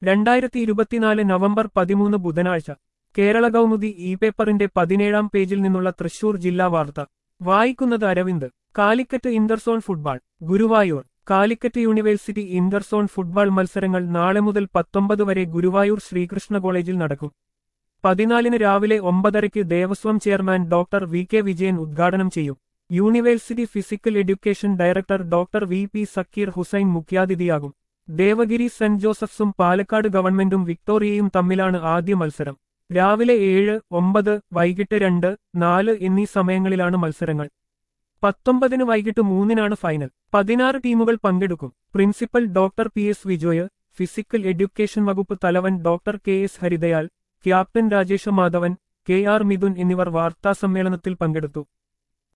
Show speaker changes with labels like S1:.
S1: രണ്ടായിരത്തി ഇരുപത്തിനാല് നവംബർ പതിമൂന്ന് ബുധനാഴ്ച കേരള കൗമുദി ഇ പേപ്പറിന്റെ പതിനേഴാം പേജിൽ നിന്നുള്ള തൃശൂർ ജില്ലാ വാർത്ത വായിക്കുന്നത് Aravind Calicut interzone football Guruvayur Calicut university interzone football മത്സരങ്ങൾ നാളെ മുതൽ പത്തൊമ്പത് വരെ ഗുരുവായൂർ ശ്രീകൃഷ്ണ കോളേജിൽ നടക്കും പതിനാലിന് രാവിലെ ഒമ്പതരയ്ക്ക് Devaswom chairman doctor V K Vijayan ഉദ്ഘാടനം ചെയ്യും university physical education director doctor V P Zakir Hussain മുഖ്യാതിഥിയാകും ദേവഗിരി സെന്റ് ജോസഫ്സും പാലക്കാട് ഗവൺമെന്റും വിക്ടോറിയയും തമ്മിലാണ് ആദ്യ മത്സരം രാവിലെ ഏഴ് ഒമ്പത് വൈകിട്ട് രണ്ട് നാല് എന്നീ സമയങ്ങളിലാണ് മത്സരങ്ങൾ പത്തൊമ്പതിന് വൈകിട്ട് മൂന്നിനാണ് ഫൈനൽ പതിനാറ് ടീമുകൾ പങ്കെടുക്കും principal doctor P S Vijoy physical education വകുപ്പ് തലവൻ doctor K S Haridayal captain Rajesh Madhavan K R Mithun എന്നിവർ വാർത്താസമ്മേളനത്തിൽ പങ്കെടുത്തു